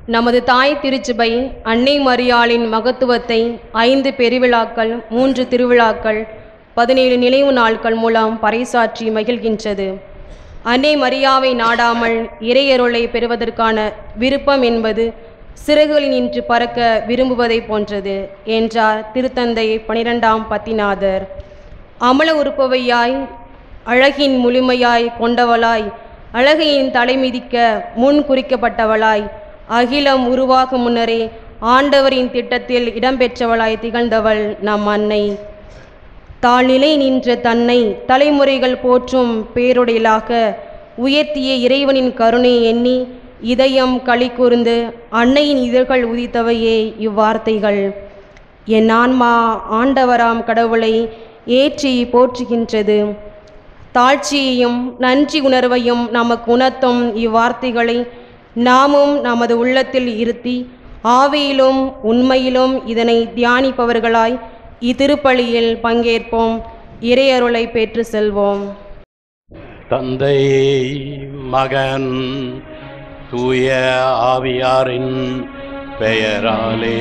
நமது தாய் திருச்சபை அன்னை மரியாளின் மகத்துவத்தை ஐந்து பெருவிழாக்கள் மூன்று திருவிழாக்கள் பதினேழு நினைவு நாட்கள் மூலம் பறைசாற்றி மகிழ்கின்றது அன்னை மரியாவை நாடாமல் இறையருளை பெறுவதற்கான விருப்பம் என்பது சிறகுகளில் நின்று பறக்க விரும்புவதைப் போன்றது என்றார் திருத்தந்தை பனிரெண்டாம் பத்திநாதர் அமல உறுப்பவையாய் அழகின் முழுமையாய் கொண்டவளாய் அழகையின் தலைமிதிக்க முன் குறிக்கப்பட்டவளாய் அகிலம் உருவாகும் முன்னரே ஆண்டவரின் திட்டத்தில் இடம்பெற்றவளாய் திகழ்ந்தவள் நம் அன்னை தாழ்நிலை நின்ற தன்னை தலைமுறைகள் போற்றும் பேருடையலாக உயர்த்திய இறைவனின் கருணை எண்ணி இதயம் களி கூர்ந்து அன்னையின் இதழ்கள் உதித்தவையே இவ்வார்த்தைகள் என் ஆன்மா ஆண்டவராம் கடவுளை ஏற்றி போற்றுகின்றது தாழ்ச்சியையும் நன்றி உணர்வையும் நமக்கு உணர்த்தும் இவ்வார்த்தைகளை நாமும் நமது உள்ளத்தில் இருத்தி ஆவியிலும் உண்மையிலும் இதனை தியானிப்பவர்களாய் இத்திருப்பலியில் பங்கேற்போம் இறையருளை பெற்று செல்வோம் தந்தை மகன் தூய ஆவியாரின் பெயராலே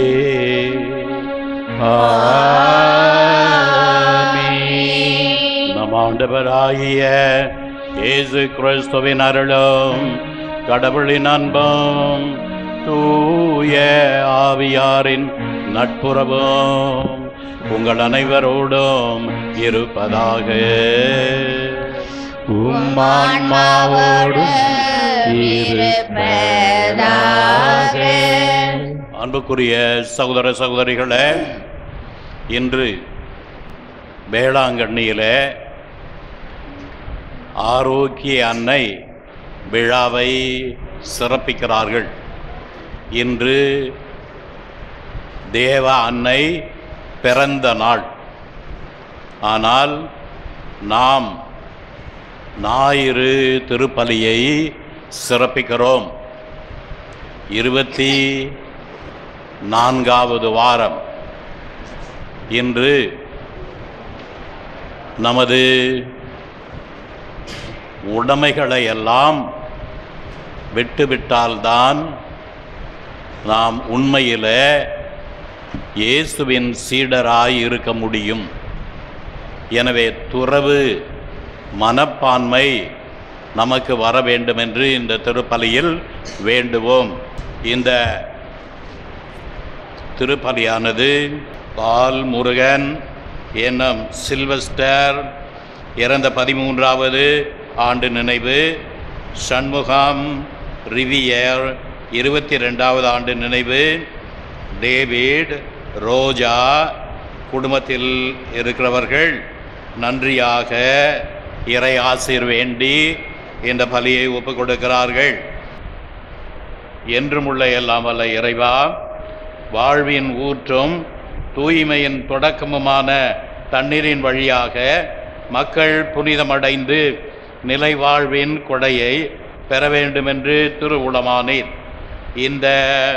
ஆமென். நம் ஆண்டவராகிய இயேசு கிறிஸ்துவின் அருளும் கடவுளின் அன்பும் தூய ஆவியாரின் நட்புறவும் உங்கள் அனைவரோடும் இருப்பதாக உம்மான்மாவோடும் இருப்பதாக அன்புக்குரிய சகோதர சகோதரிகளே இன்று வேளாங்கண்ணியிலே ஆரோக்கிய அன்னை விழாவை சிறப்பிக்கிறார்கள் இன்று தேவ அன்னை பிறந்த நாள் ஆனால் நாம் ஞாயிறு திருப்பலியை சிறப்பிக்கிறோம் இருபத்தி நான்காவது வாரம் இன்று நமது உடைமைகளை எல்லாம் விட்டுவிட்டால்தான் நாம் உண்மையிலே இயேசுவின் சீடராய் இருக்க முடியும் எனவே துறவு மனப்பான்மை நமக்கு வர வேண்டும் என்று இந்த திருப்பலியில் வேண்டுவோம் இந்த திருப்பலியானது பால் முருகன் என்னும் சில்வஸ்டர் இறந்த பதிமூன்றாவது ஆண்டு நினைவு சண்முகம் ரிவியர் இருபத்தி ரெண்டாவது ஆண்டு நினைவு டேவிட் ரோஜா குடும்பத்தில் இருக்கிறவர்கள் நன்றியாக இறை ஆசிர் வேண்டி இந்த பலியை ஒப்புக் கொடுக்கிறார்கள் என்றும் உள்ள எல்லாம் வல்ல இறைவா வாழ்வின் ஊற்றும் தூய்மையின் தொடக்கமுமான தண்ணீரின் வழியாக மக்கள் புனிதமடைந்து நிலை வாழ்வின் கொடையை பெற வேண்டுமென்று திருவுளமானீர் இந்த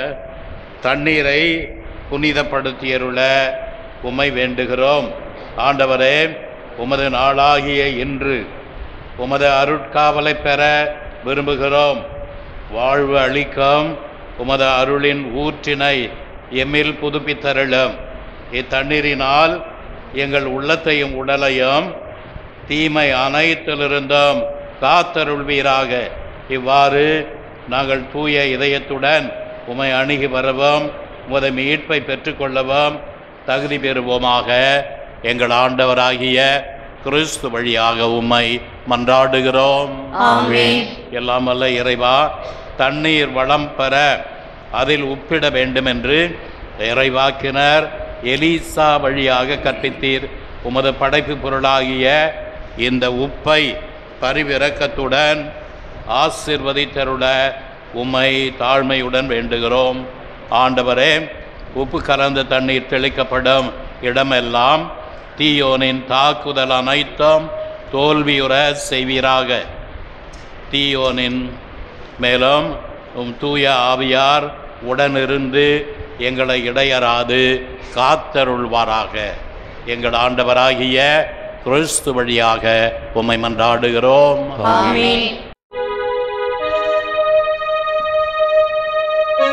தண்ணீரை புனிதப்படுத்தியருள உம்மை வேண்டுகிறோம் ஆண்டவரே உமது நாளாகிய இன்று உமது அருட்காவலை பெற விரும்புகிறோம் வாழ்வு அளிக்கும் உமது அருளின் ஊற்றினை எம்மில் புதுப்பித்தருளும் இத்தண்ணீரினால் எங்கள் உள்ளத்தையும் உடலையும் தீமை அனைத்திலிருந்தும் காத்தருள்வீராக இவ்வாறு நாங்கள் தூய இதயத்துடன் உமை அணுகி வரவும் உமது மீட்பை பெற்றுக்கொள்ளவும் தகுதி பெறுவோமாக எங்கள் ஆண்டவராகிய கிறிஸ்து வழியாக உம்மை மன்றாடுகிறோம் ஆமென். எல்லாம் வல்ல இறைவா தண்ணீர் வளம் பெற அதில் உப்பிட வேண்டும் என்று இறைவாக்கினர் எலிசா வழியாக கற்பித்தீர் உமது படைப்பு பொருளாகிய இந்த உப்பை பரிவிரக்கத்துடன் ஆசிர்வதித்தருள உம்மை தாழ்மையுடன் வேண்டுகிறோம் ஆண்டவரே உப்பு கலந்த தண்ணீர் தெளிக்கப்படும் இடமெல்லாம் தீயோனின் தாக்குதல் அனைத்தும் தோல்வியுற செய்வீராக தீயோனின் மேலும் உம் தூய ஆவியார் உடனிருந்து எங்களை இடையறாது காத்தருள்வாராக எங்கள் ஆண்டவராகிய கிறிஸ்து வழியாக உம்மை மன்றாடுகிறோம் ஆமென்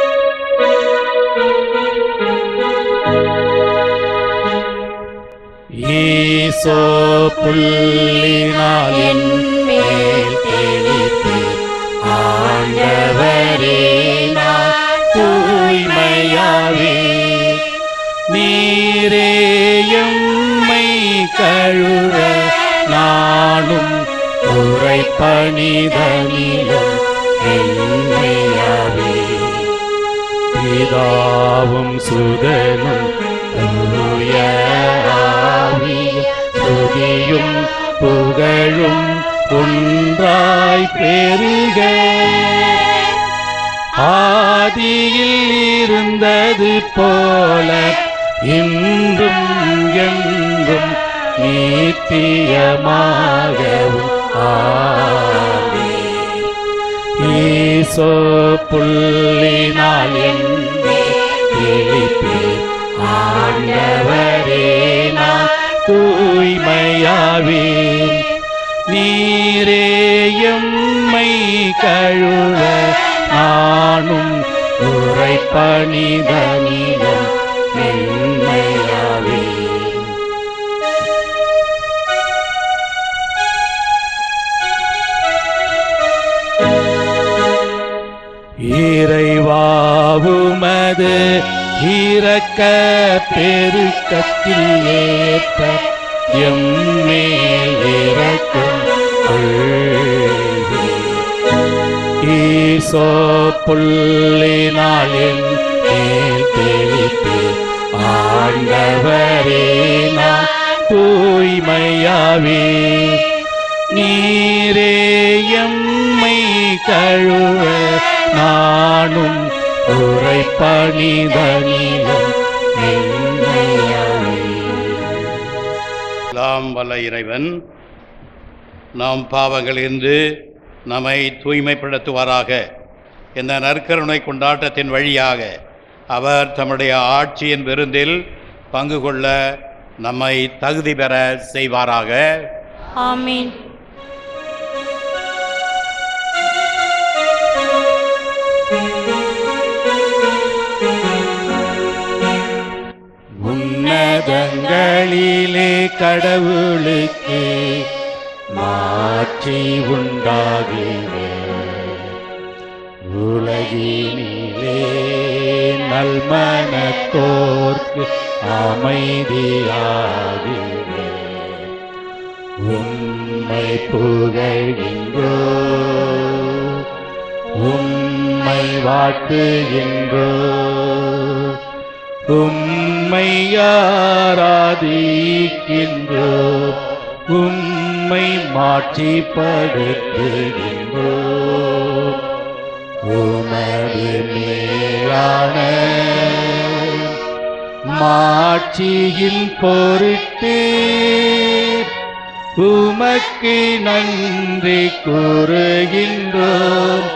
ஈசோ புள்ளினால் என் மேல் தெளித்தீர் ஆண்டவரே நான் தூய்மையாவே நீரே எம்மை கழுவ நானும் உரை பணிதனிலும் எண்மையாவே பிதாவும் சுதனும் தூய ஆவியும் துதியும் புகழும் ஒன்றாய் பெருக ஆதியில் இருந்தது போல இன்றும் என்றும் நீத்தியமாகவும் ஆமே ஈசோ புள்ளினால் என்னை தெளிப்பீர் ஆண்டவரே நான் தூய்மையாவேன் நீரே எம்மை கழுவ நானும் உரை பணிதனிலும் மென்மையாவேன் இறைவாவுமது இறக்க பெருக்கத்தில் ஏற்ப எம்மேல் இறக்கும் கொள்கை. ஈசோ புள்ளினால் என் மேல் தெளித்து ஆண்டவரே நான் தூய்மையாவே நீரே எம்மை கழுவ நானும் உரை பணிதனிலும் மென்மையாவே. எல்லாம் வல்ல இறைவன் நாம் பாவங்களிலிருந்து நம்மை தூய்மைப்படுத்துவாராக இந்த நற்கருணை கொண்டாட்டத்தின் வழியாக அவர் தம்முடைய ஆட்சியின் விருந்தில் பங்கு கொள்ள நம்மை தகுதி பெற செய்வாராக ஆமென் உன்னதங்களிலே கடவுளுக்கு மாற்றி உண்டாகிற உலகினிலே நல்மனத்தோர்க்கு அமைதியாகிற உம்மை புகழ்கின்றோ உம்மை வாழ்த்துகின்றோ உம்மை ஆராதிக்கின்றோ உம்மை மாட்சிப்படுத்துகின்றோ உமது மேலான மாட்சியின் பொருட்டு உமக்கு நன்றி கூறுகின்றோம்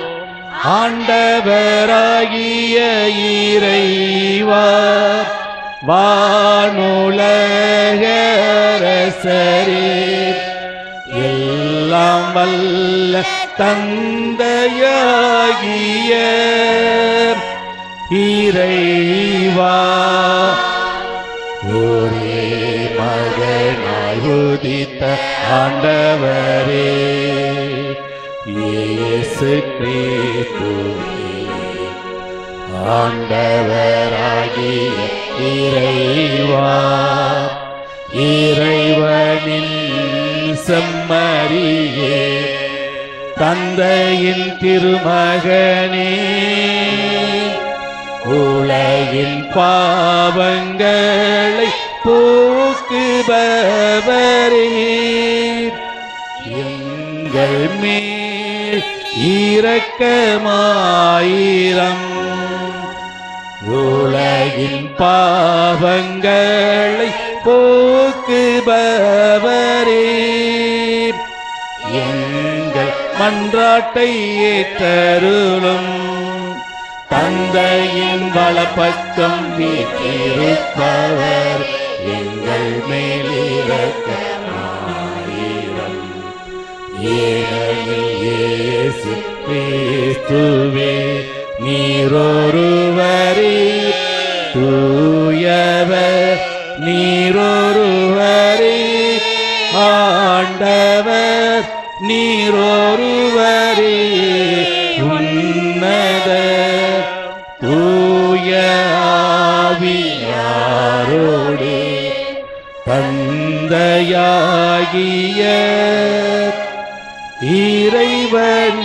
ஆண்டவராகிய இறைவா வானுலகரசரே எல்லாம் வல்ல தந்தையாகிய இறைவா ஒரே மகனாய் உதித்த ஆண்டவரே இயேசு கிறிஸ்துவே ஆண்டவராகிய இறைவா இறைவனின் செம்மறியே தந்தையின் திருமகனே உலகின் பாவங்களை போக்குபவரே எங்கள் மேல் இரக்கமாயிரம் உலகின் பாவங்களை போக்குபவரே எங்கள் மன்றாட்டை ஏற்றருளும் தந்தையின் வலப்பக்கம் வீற்றிருப்பவர் எங்கள் மேலிரக்கமாயிரம் ஏனெனில் இயேசு கிறிஸ்துவே நீரொருவரே தூயவர் நீரொருவரே ஆவியாரோடு தந்தையாகிய இறைவன்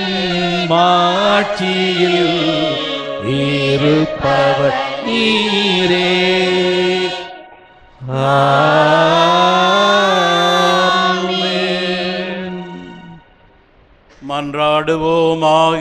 மாட்சியில் இருப்பவர் நீரே ஆமென். மன்றாடுவோமாக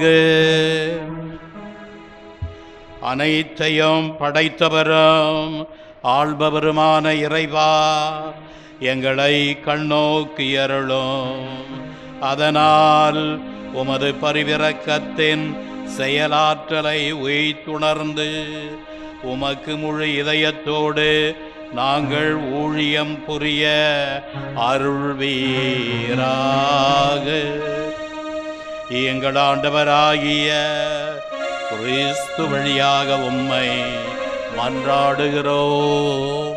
அனைத்தையும் படைத்தவரும் ஆள்பவருமான இறைவா எங்களை கண்ணோக்கி அருளும் அதனால் உமது பரிவிரக்கத்தின் செயலாற்றலை உய்த்துணர்ந்து உமக்கு முழு இதயத்தோடு நாங்கள் ஊழியம் புரிய அருள்வீராக எங்கள் ஆண்டவராகிய கிறிஸ்து வழியாக உம்மை மன்றாடுகிறோம்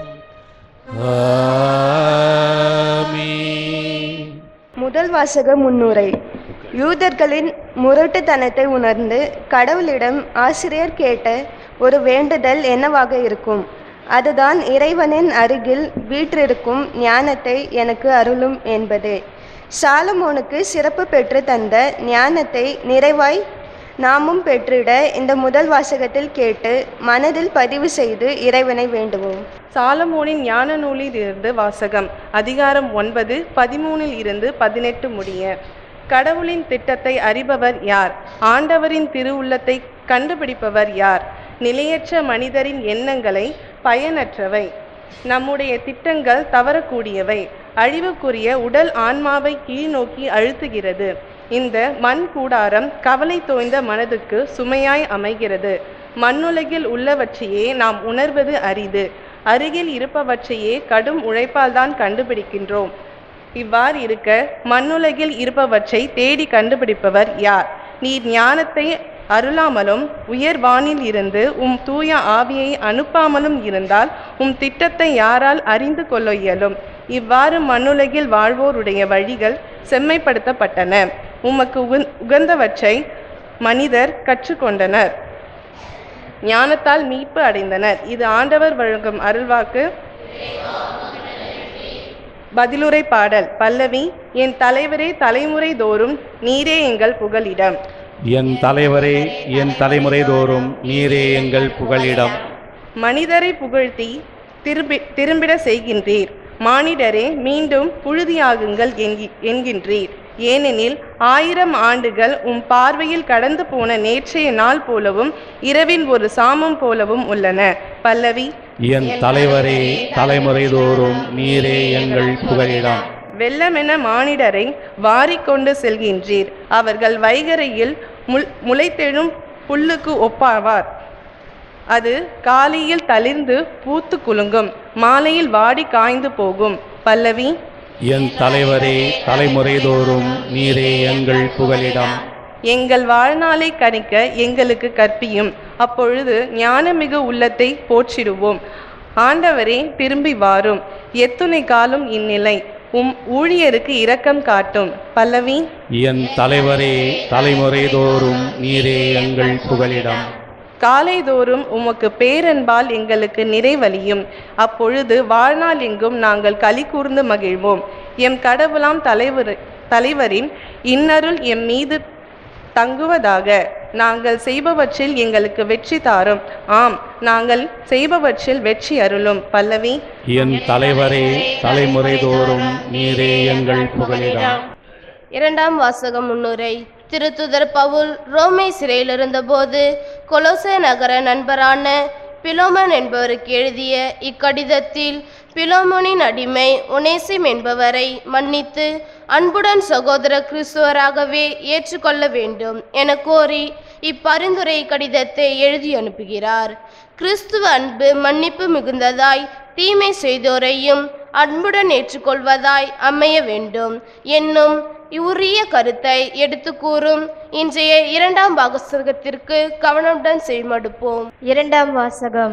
ஆமென். முதல் வாசக முன்னுரை யூதர்களின் முரட்டுத்தனத்தை உணர்ந்து கடவுளிடம் ஆசிரியர் கேட்ட ஒரு வேண்டுதல் என்னவாக இருக்கும் அதுதான் இறைவனின் அருகில் வீற்றிருக்கும் ஞானத்தை எனக்கு அருளும் என்பதே சாலமோனுக்கு சிறப்பு பெற்று தந்த ஞானத்தை நிறைவாய் நாமும் பெற்றிட இந்த முதல் வாசகத்தில் கேட்டு மனதில் பதிவு செய்து இறைவனை வேண்டுவோம் சாலமோனின் ஞான நூலில் இருந்து வாசகம் அதிகாரம் ஒன்பது பதிமூணில் இருந்து பதினெட்டு முடிய கடவுளின் திட்டத்தை அறிபவர் யார் ஆண்டவரின் திருவுள்ளத்தை கண்டுபிடிப்பவர் யார் நிலையற்ற மனிதரின் எண்ணங்களை பயனற்றவை நம்முடைய திட்டங்கள் தவறக்கூடியவை அழிவுக்குரிய உடல் ஆன்மாவை கீழ்நோக்கி அழுத்துகிறது இந்த மண் கூடாரம் கவலை தோய்ந்த மனதுக்கு சுமையாய் அமைகிறது மண்ணுலகில் உள்ளவற்றையே நாம் உணர்வது அரிது அருகில் இருப்பவற்றையே கடும் உழைப்பால்தான் கண்டுபிடிக்கின்றோம் இவ்வாறு இருக்க மண்ணுலகில் இருப்பவற்றை தேடி கண்டுபிடிப்பவர் யார் நீர் ஞானத்தை அருளாமலும் உயர் வானில் இருந்து உம் தூய ஆவியை அனுப்பாமலும் இருந்தால் உம் திட்டத்தை யாரால் அறிந்து கொள்ள இயலும் இவ்வாறு மண்ணுலகில் வாழ்வோருடைய வழிகள் செம்மைப்படுத்தப்பட்டன உமக்கு உகந்- உகந்தவற்றை மனிதர் கற்றுக்கொண்டனர் ஞானத்தால் மீட்பு அடைந்தனர் இது ஆண்டவர் வழங்கும் அருள்வாக்கு பதிலுரை பாடல் பல்லவி என் தலைவரே தலைமுறை தோறும் நீரே எங்கள் புகலிடம் என் தலைவரே என் தலைமுறை தோறும் நீரே எங்கள் புகலிடம் மனிதரை புகழ்த்தி திரும்பி திரும்பிட செய்கின்றீர் மானிடரே மீண்டும் புழுதியாகுங்கள் என்கி- என்கின்றீர் ஏனெனில் ஆயிரம் ஆண்டுகள் உம் பார்வையில் கடந்து போன நேற்றைய நாள் போலவும் இரவின் ஒரு சாமம் போலவும் உள்ளன பல்லவி என் தலைவரே தலைமுறை தோறும் நீரே எங்கள் புகலிடம் வெள்ளமென மானிடரை வாரிக்கொண்டு செல்கின்றீர் அவர்கள் வைகரையில் முள் முளைத்தெழும் புல்லுக்கு ஒப்பாவார் அது காலையில் தளிர்ந்து பூத்து குலுங்கும் மாலையில் வாடி காய்ந்து போகும் பல்லவி என் தலைவரே தலைமுறை தோறும் நீரே எங்கள் புகலிடம் எங்கள் வாழ்நாளை கணிக்க எங்களுக்கு கற்பியும் அப்பொழுது ஞானமிகு உள்ளத்தை போற்றிடுவோம் ஆண்டவரே திரும்பி வாரும் எத்துணை காலம் இந்நிலை உம் ஊழியருக்கு இரக்கம் காட்டும் பல்லவி என் தலைவரே தலைமுறை தோறும் நீரே எங்கள் புகலிடம் காலைதோறும் உமக்கு பேரன்பால் எங்களுக்கு நிறைவலியும் அப்பொழுது வாழ்நாள் எங்கும் நாங்கள் களி கூர்ந்து மகிழ்வோம் எம் கடவுளாம் தலைவர் தலைவரின் இன்னருள் எம் மீது தங்குவதாக நாங்கள் செய்பவற்றில் எங்களுக்கு வெற்றி தாரும் ஆம் நாங்கள் செய்பவற்றில் வெற்றி அருளும் பல்லவி என் தலைவரே தலைமுறை தோறும் நீரே எங்கள் புகலிடம் இரண்டாம் வாசகம் முன்னுரை திருத்துதர் பவுல் ரோமை சிறையில் இருந்தபோது கொலோசே நகர நண்பரான பிலோமன் என்பவருக்கு எழுதிய இக்கடிதத்தில் பிலோமோனின் அடிமை ஒனேசிம் என்பவரை மன்னித்து அன்புடன் சகோதர கிறிஸ்துவராகவே ஏற்றுக்கொள்ள வேண்டும் என கோரி இப்பரிந்துரை கடிதத்தை எழுதி அனுப்புகிறார் கிறிஸ்துவ அன்பு மன்னிப்பு மிகுந்ததாய் தீமை செய்தோரையும் அன்புடன் ஏற்றுக்கொள்வதாய் அமைய வேண்டும் என்னும் உரிய கருத்தை எடுத்து கூறும் இன்றைய இரண்டாம் வாசகத்திற்கு கவனமுடன் செவிமடுப்போம் இரண்டாம் வாசகம்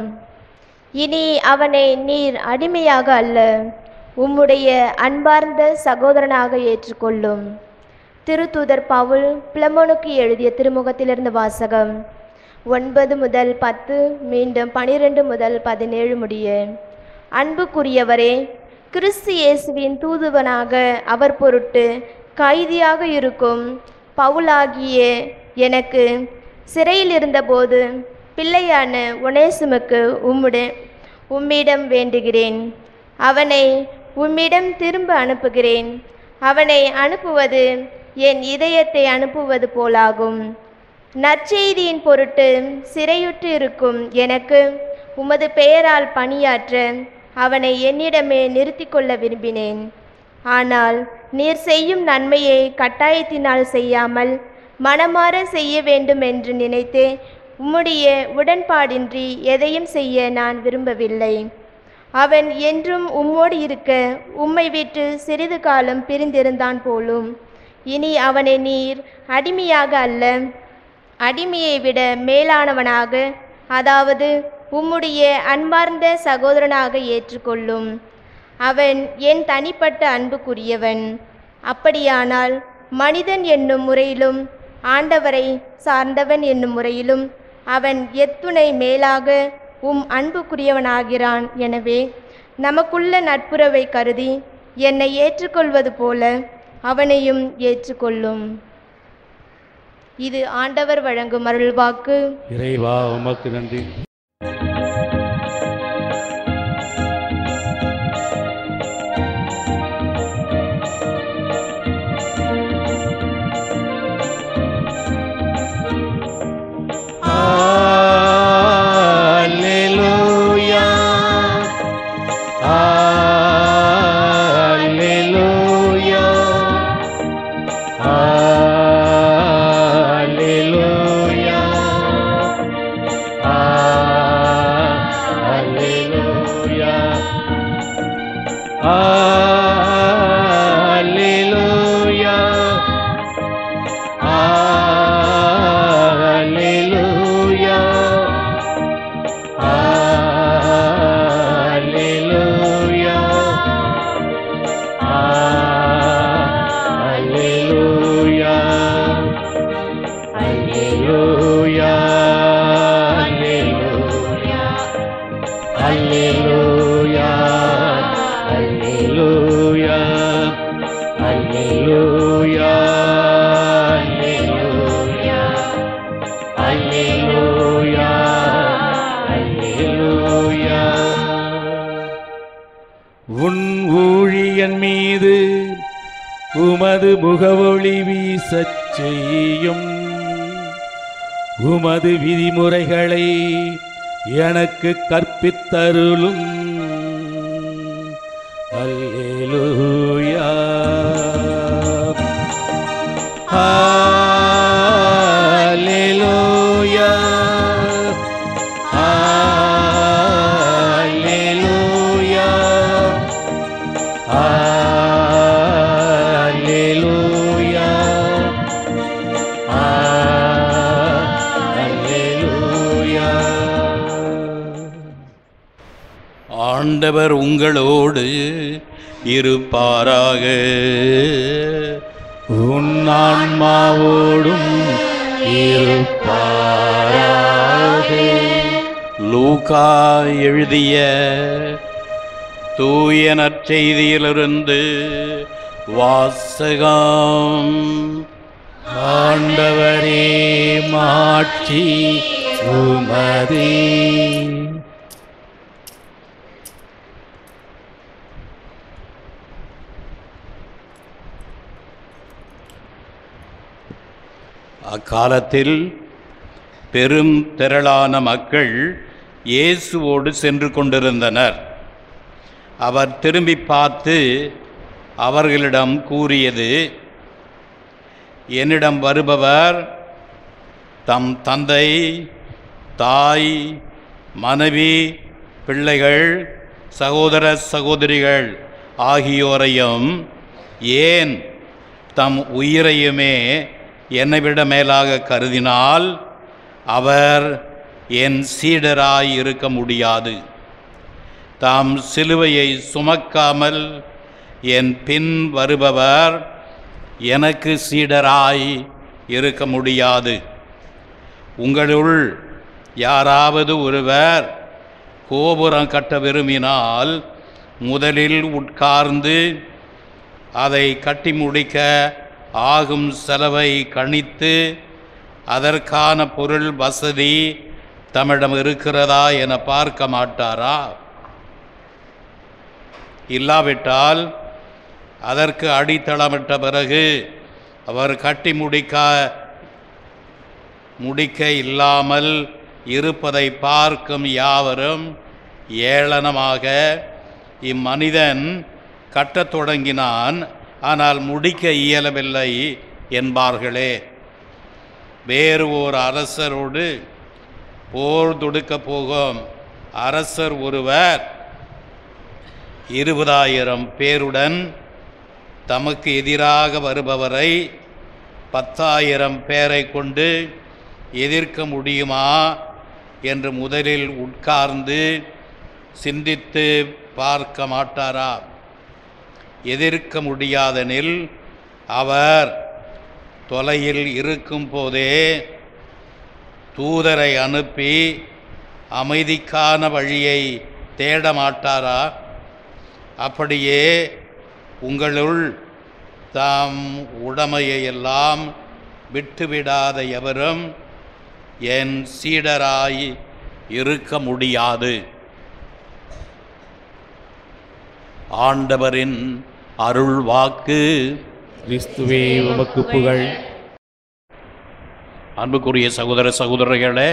இனி அவனை நீர் அடிமையாக அல்ல உம்முடைய அன்பார்ந்த சகோதரனாக ஏற்றுக்கொள்ளும் திருத்தூதர் பவுல் பிளமோனுக்கு எழுதிய திருமுகத்திலிருந்து வாசகம் ஒன்பது முதல் பத்து மீண்டும் பனிரெண்டு முதல் பதினேழு முடிய அன்புக்குரியவரே கிறிஸ்து இயேசுவின் தூதுவனாக அவர் பொருட்டு கைதியாக இருக்கும் பவுலாகிய எனக்கு சிறையில் இருந்தபோது பிள்ளையான ஒனேசுமுக்கு உம்முடைய உம்மிடம் வேண்டுகிறேன் அவனை உம்மிடம் திரும்ப அனுப்புகிறேன் அவனை அனுப்புவது என் இதயத்தை அனுப்புவது போலாகும் நற்செய்தியின் பொருட்டு சிறையுற்று இருக்கும் எனக்கு உமது பெயரால் பணியாற்ற அவனை என்னிடமே நிறுத்தி கொள்ள விரும்பினேன் ஆனால் நீர் செய்யும் நன்மையை கட்டாயத்தினால் செய்யாமல் மனமாற செய்ய வேண்டும் என்று நினைத்து உம்முடைய உடன்பாடின்றி எதையும் செய்ய நான் விரும்பவில்லை அவன் என்றும் உம்மோடு இருக்க உம்மை விட்டு சிறிது காலம் பிரிந்திருந்தான் போலும் இனி அவனை நீர் அடிமையாக அல்ல அடிமையை விட மேலானவனாக அதாவது உம்முடைய அன்பார்ந்த சகோதரனாக ஏற்றுக்கொள்ளும் அவன் என் தனிப்பட்ட அன்புக்குரியவன் அப்படியானால் மனிதன் என்னும் முறையிலும் ஆண்டவரை சார்ந்தவன் என்னும் முறையிலும் அவன் எத்துணை மேலாக உம் அன்புக்குரியவனாகிறான் எனவே நமக்குள்ள நட்புறவை கருதி என்னை ஏற்றுக்கொள்வது போல அவனையும் ஏற்றுக்கொள்ளும் இது ஆண்டவர் வழங்கும் அருள்வாக்கு இறைவா உமக்கு நன்றி Alleluia. Alleluia. Alleluia. Alleluia. Alleluia. Alleluia. Alleluia. Alleluia. Alleluia. Alleluia. Alleluia. Alleluia. Alleluia. Alleluia. Alleluia. Alleluia. உன் ஊழியன் மீது உமது முகவொளி வீசச் செய்யும் உமது விதிமுறைகளை எனக்கு கற்பித்தருளும் அல்லேலூயா Alleluia. Alleluia. Alleluia. Alleluia. ஆண்டவர் உங்களோடு இருப்பாராக உன் ஆன்மாவோடும் இருப்பாராக லூகா எழுதிய தூய நற்செய்தியிலிருந்து வாசகம் ஆண்டவரே மாட்சி உமதே அக்காலத்தில் பெரும் திரளான மக்கள் இயேசுவோடு சென்று கொண்டிருந்தனர் அவர் திரும்பி பார்த்து அவர்களிடம் கூறியது என்னிடம் வருபவர் தம் தந்தை தாய் மனைவி பிள்ளைகள் சகோதர சகோதரிகள் ஆகியோரையும் ஏன் தம் உயிரையுமே என்னை விட மேலாக கருதினால் அவர் என் சீடராய் இருக்க முடியாது தாம் சிலுவையை சுமக்காமல் என் பின் வருபவர் எனக்கு சீடராய் இருக்க முடியாது உங்களுள் யாராவது ஒருவர் கோபுரம் கட்ட விரும்பினால் முதலில் உட்கார்ந்து அதை கட்டி முடிக்க ஆகும் செலவை கணித்து அதற்கான பொருள் வசதி தம்மிடம் இருக்கிறதா என பார்க்க மாட்டாரா இல்லாவிட்டால் அதற்கு அடித்தளமிட்ட பிறகு அவர் கட்டி முடிக்க முடிக்க இல்லாமல் இருப்பதை பார்க்கும் யாவரும் ஏளனமாக இம்மனிதன் கட்டத் தொடங்கினான் ஆனால் முடிக்க இயலவில்லை என்பார்களே வேறு ஓர் அரசரோடு போர் தொடுக்கப் போகும் அரசர் ஒருவர் இருபதாயிரம் பேருடன் தமக்கு எதிராக வருபவரை பத்தாயிரம் பேரை கொண்டு எதிர்க்க முடியுமா என்று முதலில் உட்கார்ந்து சிந்தித்து பார்க்க மாட்டாரா எதிர்க்க முடியாதெனில் அவர் தொலையில் இருக்கும் போதே தூதரை அனுப்பி அமைதிக்கான வழியை தேட மாட்டாரா அப்படியே உங்களுள் தாம் உடமையை எல்லாம் விட்டுவிடாத எவரும் என் சீடராய் இருக்க முடியாது ஆண்டவரின் அருள் வாக்கு கிறிஸ்துவே உமக்கு புகழ் அன்புக்குரிய சகோதர சகோதரர்களே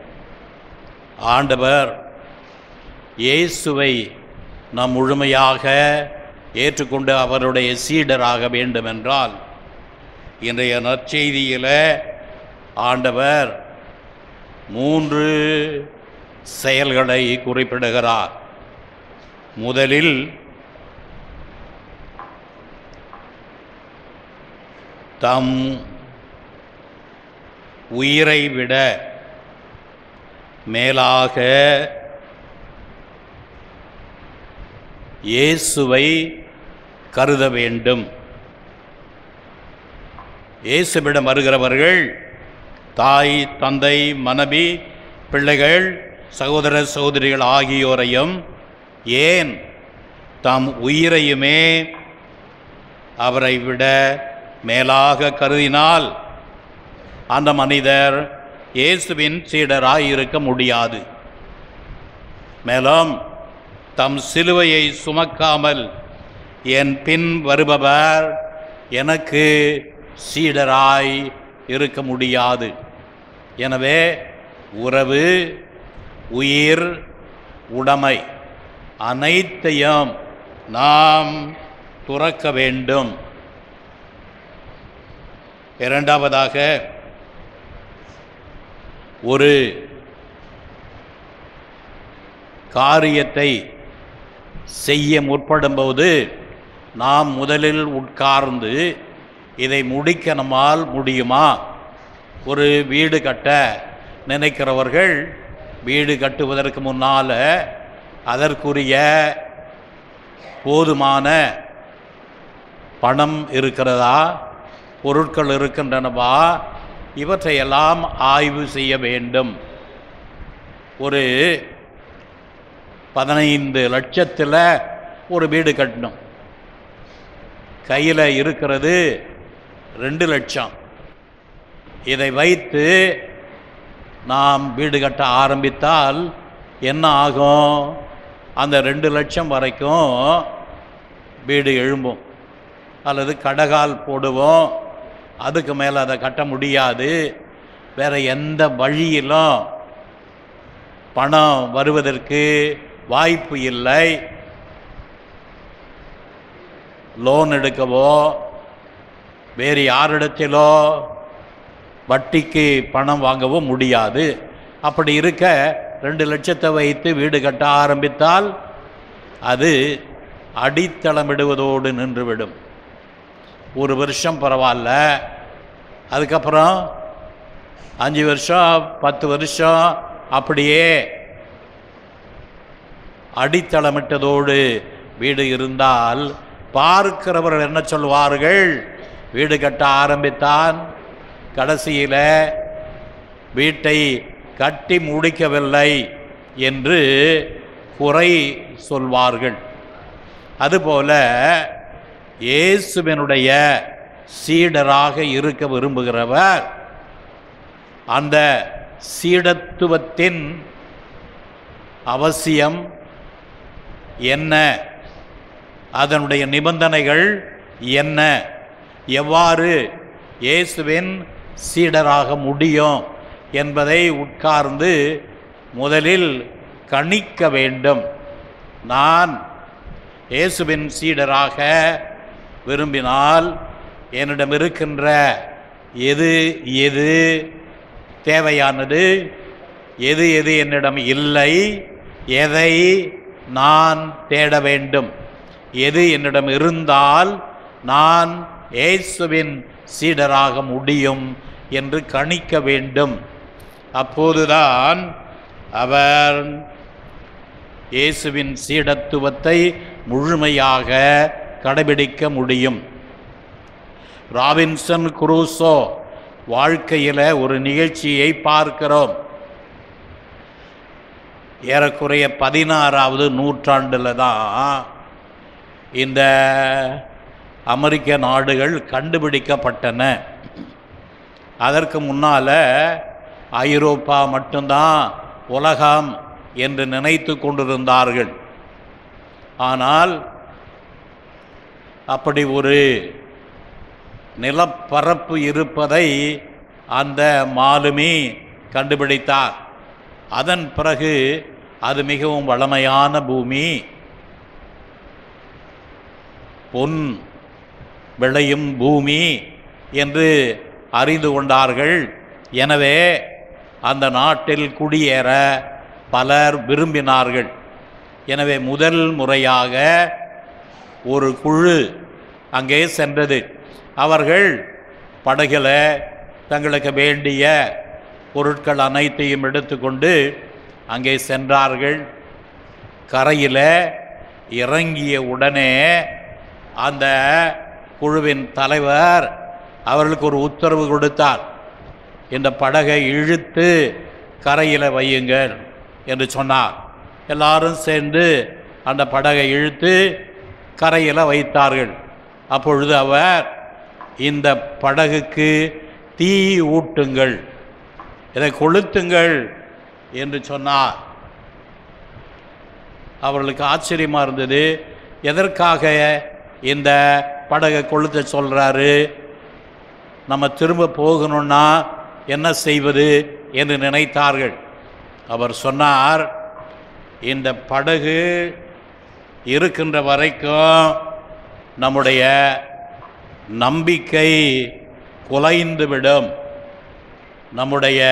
ஆண்டவர் இயேசுவை நாம் முழுமையாக ஏற்றுக்கொண்டு அவருடைய சீடராக வேண்டுமென்றால் இன்றைய நற்செய்தியில் ஆண்டவர் மூன்று செயல்களை குறிப்பிடுகிறார் முதலில் தம் உயிரை விட மேலாக இயேசுவை கருத வேண்டும் இயேசுவிடம் வருகிறவர்கள் தாய் தந்தை மனைவி பிள்ளைகள் சகோதர சகோதரிகள் ஆகியோரையும் ஏன் தம் உயிரையுமே அவரை விட மேலாக கருதினால் அந்த மனிதர் இயேசுவின் சீடராய் இருக்க முடியாது மேலும் தம் சிலுவையை சுமக்காமல் என் பின் வருபவர் எனக்கு சீடராய் இருக்க முடியாது எனவே உறவு உயிர் உடைமை அனைத்தையும் நாம் துறக்க வேண்டும் இரண்டாவதாக ஒரு காரியத்தை செய்ய முற்படும்போது நாம் முதலில் உட்கார்ந்து இதை முடிக்க நம்மால் முடியுமா ஒரு வீடு கட்ட நினைக்கிறவர்கள் வீடு கட்டுவதற்கு முன்னால் அதற்குரிய போதுமான பணம் இருக்கிறதா பொருட்கள் இருக்கின்றனவா இவற்றையெல்லாம் ஆய்வு செய்ய வேண்டும் ஒரு பதினைந்து லட்சத்தில் ஒரு வீடு கட்டணும் கையில் இருக்கிறது ரெண்டு லட்சம் இதை வைத்து நாம் வீடு கட்ட ஆரம்பித்தால் என்ன ஆகும் அந்த ரெண்டு லட்சம் வரைக்கும் வீடு எழும்பும் அல்லது கடகால் போடுவோம் அதுக்கு மேலே அதை கட்ட முடியாது வேற எந்த வழியிலும் பணம் வருவதற்கு வாய்ப்பு இல்லை லோன் எடுக்கவோ வேறு யாரிடத்திலோ வட்டிக்கு பணம் வாங்கவோ முடியாது அப்படி இருக்க ரெண்டு லட்சத்தை வைத்து வீடு கட்ட ஆரம்பித்தால் அது அடித்தளமிடுவதோடு நின்றுவிடும் ஒரு வருஷம் பரவாயில்ல அதுக்கப்புறம் அஞ்சு வருஷம் பத்து வருஷம் அப்படியே அடித்தளமிட்டதோடு வீடு இருந்தால் பார்க்கிறவர்கள் என்ன சொல்வார்கள் வீடு கட்ட ஆரம்பித்தான் கடைசியில் வீட்டை கட்டி முடிக்கவில்லை என்று குறை சொல்வார்கள் அதுபோல இயேசுவினுடைய சீடராக இருக்க விரும்புகிறவர் அந்த சீடத்துவத்தின் அவசியம் என்ன அதனுடைய நிபந்தனைகள் என்ன எவ்வாறு இயேசுவின் சீடராக முடியும் என்பதை உட்கார்ந்து முதலில் கணிக்க வேண்டும் நான் இயேசுவின் சீடராக விரும்பினால் என்னிடம் இருக்கின்ற எது எது தேவையானது எது எது என்னிடம் இல்லை எதை நான் தேட வேண்டும் எது என்னிடம் இருந்தால் நான் இயேசுவின் சீடராக முடியும் என்று கணிக்க வேண்டும் அப்போதுதான் அவர் இயேசுவின் சீடத்துவத்தை முழுமையாக கடைபிடிக்க முடியும் ராபின்சன் குரூசோ வாழ்க்கையில் ஒரு நிகழ்ச்சியை பார்க்கிறோம் ஏறக்குறைய பதினாறாவது நூற்றாண்டில் தான் இந்த அமெரிக்க நாடுகள் கண்டுபிடிக்கப்பட்டன அதற்கு முன்னால் ஐரோப்பா மட்டும்தான் உலகம் என்று நினைத்து கொண்டிருந்தார்கள் ஆனால் அப்படி ஒரு நிலப்பரப்பு இருப்பதை அந்த மாலுமி கண்டுபிடித்தார் அதன் பிறகு அது மிகவும் வளமையான பூமி பொன் விளையும் பூமி என்று அறிந்து கொண்டார்கள் எனவே அந்த நாட்டில் குடியேற பலர் விரும்பினார்கள் எனவே முதல் முறையாக ஒரு குழு அங்கே சென்றது அவர்கள் படகுல தங்களுக்கு வேண்டிய பொருட்கள் அனைத்தையும் எடுத்துக்கொண்டு அங்கே சென்றார்கள் கரையில் இறங்கிய உடனே அந்த குழுவின் தலைவர் அவர்களுக்கு ஒரு உத்தரவு கொடுத்தார் இந்த படகை இழுத்து கரையில் வையுங்கள் என்று சொன்னார் எல்லாரும் சேர்ந்து அந்த படகை இழுத்து கரையில் வைத்தார்கள் அப்பொழுது அவர் இந்த படகுக்கு தீ ஊட்டுங்கள் இதை கொளுத்துங்கள் என்று சொன்னார் அவர்களுக்கு ஆச்சரியமாக இருந்தது எதற்காக இந்த படகை கொளுத்த சொல்கிறாரு நம்ம திரும்ப போகணும்னா என்ன செய்வது என்று நினைத்தார்கள் அவர் சொன்னார் இந்த படகு இருக்கின்ற வரைக்கும் நம்முடைய நம்பிக்கை குலைந்துவிடும் நம்முடைய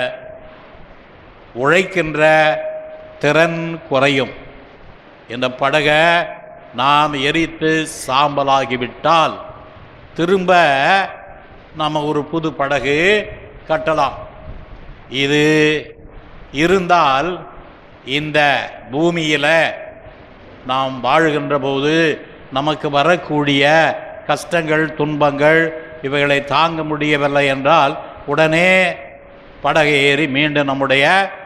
உழைக்கின்ற திறன் குறையும் இந்த படகை நாம் எரித்து சாம்பலாகிவிட்டால் திரும்ப நம்ம ஒரு புது படகு கட்டலாம் இது இருந்தால் இந்த பூமியில் நாம் வாழுகின்ற போது நமக்கு வரக்கூடிய கஷ்டங்கள் துன்பங்கள் இவைகளை தாங்க முடியவில்லை என்றால் உடனே படகை ஏறி மீண்டும் நம்முடைய